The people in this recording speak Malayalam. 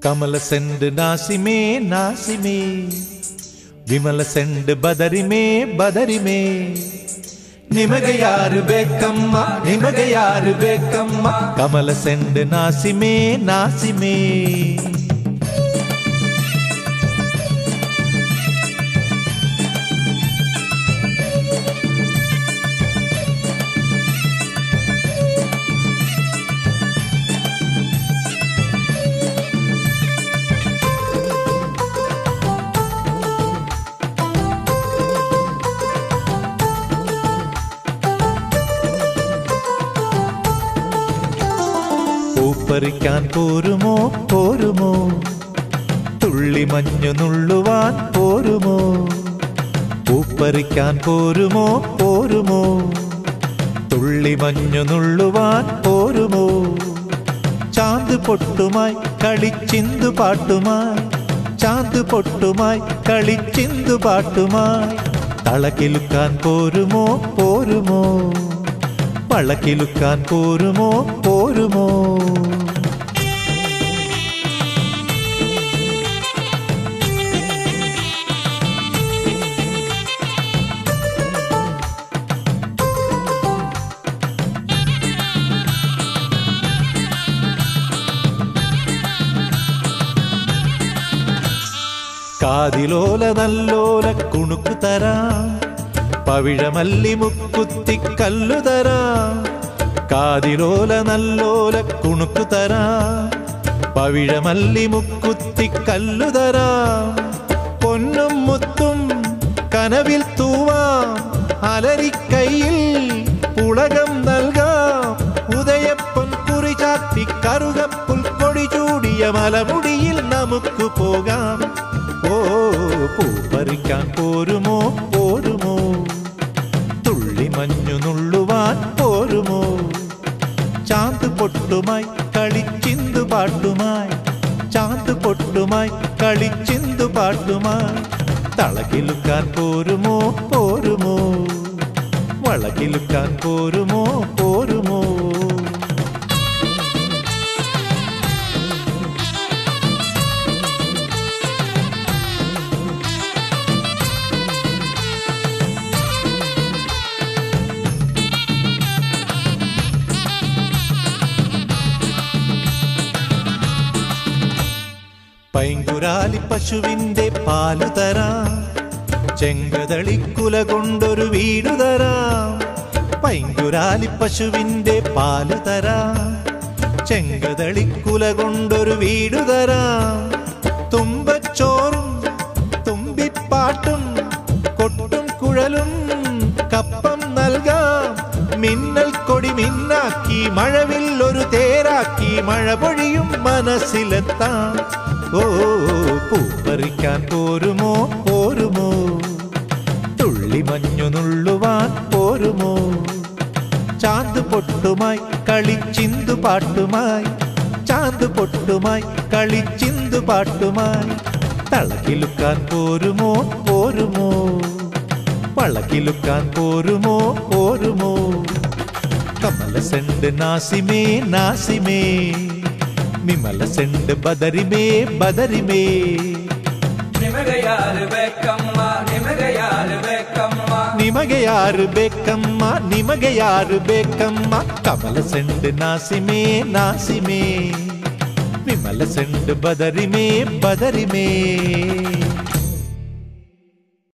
ಕಮಲ ಸೆಂಡ್ ನಾಸಿಮೇ ನಾಸಿಮೇ ವಿಮಲ ಸೆಂಡ್ ಬದರಿಮೇ ಬದರಿಮೇ ನಿಮಗೆ ಯಾರು ಬೇಕಮ್ಮ ನಿಮಗೆ ಯಾರು ಬೇಕಮ್ಮ ಕಮಲ ಸೆಂಡ್ ನಾಸಿಮೇ ನಾಸಿಮೇ പൂപ്പറിക്കാൻ പോരുമോ പോരുമോ തുള്ളി മഞ്ഞു നുള്ളുവാൻ പോരുമോ പൂപ്പറിക്കാൻ പോരുമോ പോരുമോ തുള്ളി മഞ്ഞു നുള്ളുവാൻ പോരുമോ ചാന്ത് പൊട്ടുമായി കളിച്ചിന്തു പാട്ടുമായി ചാന്ത് പൊട്ടുമായി കളിച്ചിന്തു പാട്ടുമായി തളകിലുക്കാൻ പോരുമോ പോരുമോ പളക്കിലുക്കാൻ പോരുമോ പോരുമോ കാതിലോല നല്ലോല കുണുക്കു തരാം പവിഴമല്ലി മുക്കുത്തി കല്ലു തരാം കാതിലോല നല്ലോല കുണുക്കു തരാം പവിഴമല്ലി മുക്കുത്തി കല്ലു തരാം പൊന്നും മുത്തും കനവിൽ തൂവാം അലരിക്കൈയിൽ പുളകം നൽകാം ഉദയപ്പൊൻ കുറി ചാത്തി കറുകപ്പുൽ കൊടി ചൂടിയ മലമുടിയിൽ നമുക്ക് പോകാം ഓ പൂ പറിക്കാൻ പോരുമോ പോരുമോ തുള്ളി മഞ്ഞു നുള്ളുവാൻ പോരുമോ ചാന്ത് പൊട്ടുമായി കളിച്ചിന്തു പാട്ടുമായി ചാന്ത് പൊട്ടുമായി കളിച്ചിന്തു പാട്ടുമായി തളകിലുക്കാൻ പോരുമോ പോരുമോ വളകിലുക്കാൻ പോരുമോ പോരുമോ പൈങ്കുരാലി പശുവിന്റെ പാലു തരാം ചെങ്കതളിക്കുല കൊണ്ടൊരു വീടു തരാം പൈങ്കുരാലി പശുവിന്റെ പാലു തരാം ചെങ്കതളിക്കുല കൊണ്ടൊരു വീടു തരാം തുമ്പച്ചോറും തുമ്പിപ്പാട്ടും കൊട്ടും കുഴലും കപ്പം നൽകാം മിന്നൽ കൊടി മിന്നാക്കി മഴവിൽ ഒരു തേരാക്കി മഴ പൊഴിയും മനസ്സിലെത്താം ഓ പൂ പറിക്കാൻ പോരുമോ പോരുമോ തുള്ളി മഞ്ഞു നുള്ളുവാൻ പോരുമോ ചാന്ത് പൊട്ടുമായി കളിച്ചിന്തു പാട്ടുമായി ചാന്ത് പൊട്ടുമായി കളിച്ചിന്തു പാട്ടുമായി തളകിലുക്കാൻ പോരുമോ പോരുമോ വളകിലുക്കാൻ പോരുമോ പോരുമോ കമല സെണ്ട് നാസിമേ നാസിമേ വിമല സെണ്ട് ബദരിമേ ബദരിമേ ನಿಮಗೆ ಯಾರು ಬೇಕಮ್ಮ ನಿಮಗೆ ಯಾರು ಬೇಕಮ್ಮ ನಿಮಗೆ ಯಾರು ಬೇಕಮ್ಮ ನಿಮಗೆ ಯಾರು ಬೇಕಮ್ಮ ಕಮಲ ಸೆಂಡ್ ನಾಸಿಮೇ ನಾಸಿಮೇ ವಿಮಲ ಸೆಂಡ್ ಬದರಿಮೇ ಬದರಿಮೇ